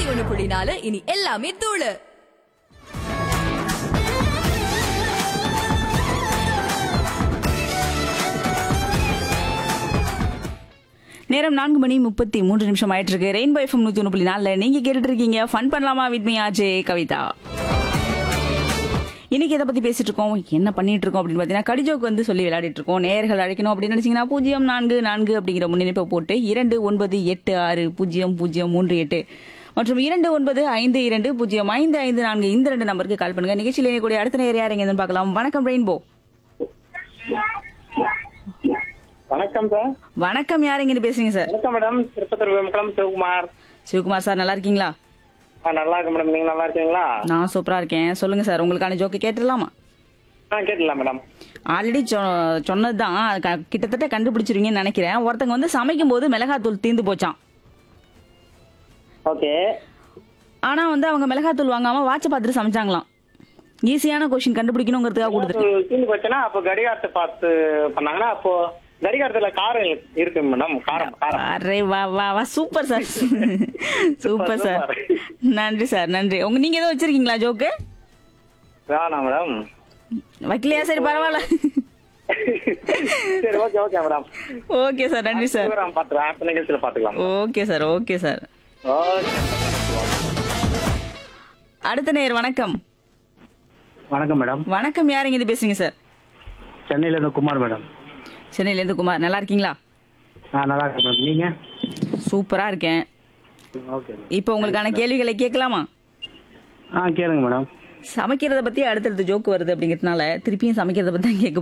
ஒண்ணு புள்ளி நாலு இனி எல்லாமே தூளு நேரம் நான்கு மணி முப்பத்தி மூன்று நிமிஷம் ஆயிட்டு இருக்கு ரெயின்போ எஃப்எம் நூத்தி ஒன்று புள்ளி நாலுல நீங்க கேட்டுட்டு இருக்கீங்க ஃபன் பண்ணலாமா வித் மீ ஆஜே கவிதா இன்னைக்கு எதை பத்தி பேசிட்டு இருக்கோம் என்ன பண்ணிட்டு இருக்கோம் அப்படின்னு பாத்தீங்கன்னா கடிஜோக்கு வந்து சொல்லி விளையாடிட்டு இருக்கோம் நேர்கள் அழைக்கணும் அப்படின்னு நினைச்சீங்கன்னா பூஜ்ஜியம் நான்கு நான்கு அப்படிங்கிற முன்னிணைப்பை போட்டு இரண்டு ஒன்பது எட்டு ஆறு பூஜ்ஜியம் பூஜ்ஜியம் மூன்று எட்டு மற்றும் இரண்டு ஒன்பது ஐந்து இரண்டு பூஜ்ஜியம் ஐந்து ஐந்து நான்கு இந்த ரெண்டு நம்பருக்கு கால் பண்ணுங்க நிகழ்ச்சியில் இணையக்கூடிய அடுத்த நேரம் யார் எங்கன்னு பார்க்கலாம் வணக்கம் ரெயின்போ வணக்கம் சார் வணக்கம் யார் எங்கன்னு பேசுறீங்க சார் வணக்கம் மேடம் திருப்பத்தூர் விமக்கலம் சிவகுமார் சிவகுமார் சார் நல்லா இருக்கீங்களா ஆ நல்லா இருக்கு மேடம் நீங்க நல்லா இருக்கீங்களா நான் சூப்பரா இருக்கேன் சொல்லுங்க சார் உங்களுக்கான ஜோக்கு கேட்டுடலாமா ஆ கேட்கலாம் மேடம் ஆல்ரெடி சொன்னதுதான் அது க- கிட்டத்தட்ட கண்டுபிடிச்சிருவீங்கன்னு நினைக்கிறேன் ஒருத்தங்க வந்து சமைக்கும் போது மிளகாத்தூள் தீந்து போச்சான் ஓகே ஆனா வந்து அவங்க மிளகாத்தூள் வாங்காம வாட்சை பார்த்துட்டு சமைச்சாங்களாம் ஈஸியான கொஸ்டின் கண்டுபிடிக்கணுங்கிறதுக்காக கொடுத்துருக்கேன் தீந்து போச்சுன்னா அப்போ கடிகாரத்தை பார்த்து பண்ணாங்கன்னா அப்போ கடிகாரத்துல காரம் இருக்கு மேடம் காரம் காரம் அரே வா வா வா சூப்பர் சார் சூப்பர் சார் நன்றி சார் நன்றி உங்க நீங்க ஏதோ வச்சிருக்கீங்களா ஜோக்கு வேணாம் மேடம் வைக்கலையா சரி பரவாயில்ல சரி okay okay madam okay sir நன்றி சார் நான் பாத்துறேன் ஆப் நிகழ்ச்சியில பாத்துக்கலாம் okay sir okay sir okay அடுத்த நேர் வணக்கம் வணக்கம் மேடம் வணக்கம் யாருங்க இது பேசுறீங்க சார் சென்னையில இருந்து குமார் மேடம் சென்னையிலேருந்து குமார் நல்லா இருக்கீங்களா ஆ நல்லா இருக்கேன் மேடம் நீங்க சூப்பரா இருக்கேன் ஓகே இப்போ உங்களுக்கான கேள்விகளை கேட்கலாமா ஆ கேளுங்க மேடம் சமைக்கிறத பத்தி அடுத்தடுத்து ஜோக்கு வருது அப்படிங்கிறதுனால திருப்பியும் சமைக்கிறத பத்தி தான் கேட்க